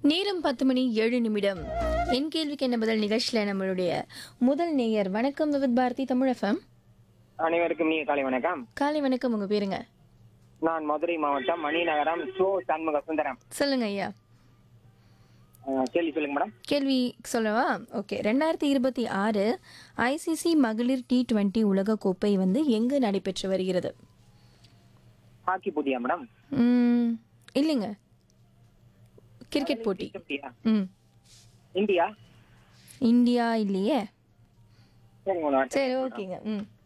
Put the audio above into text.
நேரம் பத்து மணி ஏழு நிமிடம் என் கேள்விக்கு என்ன பதில் நிகழ்ச்சியில் நம்மளுடைய முதல் நேயர் வணக்கம் விவித் பாரதி தமிழ் எஃப்எம் அனைவருக்கும் நீங்க காலை வணக்கம் காலை வணக்கம் உங்க பேருங்க நான் மதுரை மாவட்டம் மணிநகரம் சோ சண்முக சுந்தரம் சொல்லுங்க ஐயா அஹ், கேள்வி சொல்லுங்க மேடம் கேள்வி சொல்லவா ஓகே ரெண்டாயிரத்தி இருபத்தி ஆறு ஐசிசி மகளிர் டி டுவெண்ட்டி உலகக்கோப்பை வந்து எங்கு நடைபெற்று வருகிறது ஹாக்கி போட்டியா மேடம் ம், இல்லைங்க கிரிக்கெட் போட்டி இந்தியா ம் இந்தியா இந்தியா இல்லையே சரி மேடம் சரி ஓகேங்க ம்